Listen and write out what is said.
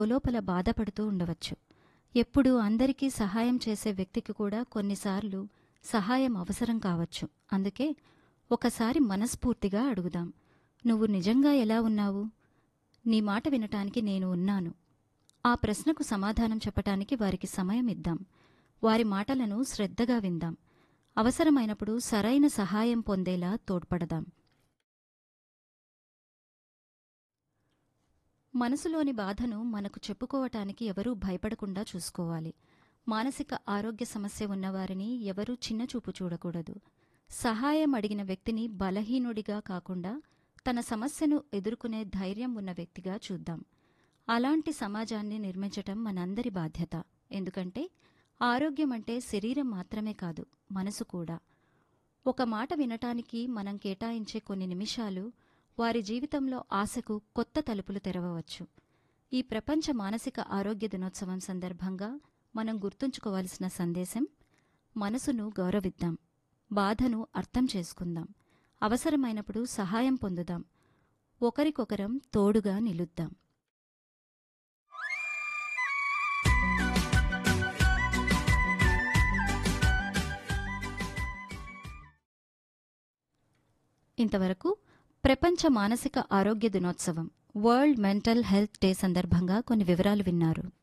లోపల బాధపడుతూ ఉండవచ్చు ఎప్పుడూ అందరికీ సహాయం చేసే వ్యక్తికి కూడా కొన్నిసార్లు సహాయం అవసరం కావచ్చు అందుకే ఒకసారి మనస్ఫూర్తిగా అడుగుదాం నువ్వు నిజంగా ఎలా ఉన్నావు నీ మాట వినటానికి నేను ఉన్నాను ఆ ప్రశ్నకు సమాధానం చెప్పటానికి వారికి సమయం ఇద్దాం వారి మాటలను శ్రద్ధగా విందాం అవసరమైనప్పుడు సరైన సహాయం పొందేలా తోడ్పడదాం మనసులోని బాధను మనకు చెప్పుకోవటానికి ఎవరూ భయపడకుండా చూసుకోవాలి మానసిక ఆరోగ్య సమస్య ఉన్నవారిని ఎవరూ చిన్నచూపు చూడకూడదు సహాయం అడిగిన వ్యక్తిని బలహీనుడిగా కాకుండా తన సమస్యను ఎదుర్కొనే ధైర్యం ఉన్న వ్యక్తిగా చూద్దాం అలాంటి సమాజాన్ని నిర్మించటం మనందరి బాధ్యత ఎందుకంటే ఆరోగ్యం అంటే శరీరం మాత్రమే కాదు మనసు కూడా ఒక మాట వినటానికి మనం కేటాయించే కొన్ని నిమిషాలు వారి జీవితంలో ఆశకు కొత్త తలుపులు తెరవవచ్చు ఈ ప్రపంచ మానసిక ఆరోగ్య దినోత్సవం సందర్భంగా మనం గుర్తుంచుకోవాల్సిన సందేశం మనసును గౌరవిద్దాం బాధను అర్థం చేసుకుందాం అవసరమైనప్పుడు సహాయం పొందుదాం ఒకరికొకరం తోడుగా నిలుద్దాం ఇంతవరకు ప్రపంచ మానసిక ఆరోగ్య దినోత్సవం వరల్డ్ మెంటల్ హెల్త్ డే సందర్భంగా కొన్ని వివరాలు విన్నారు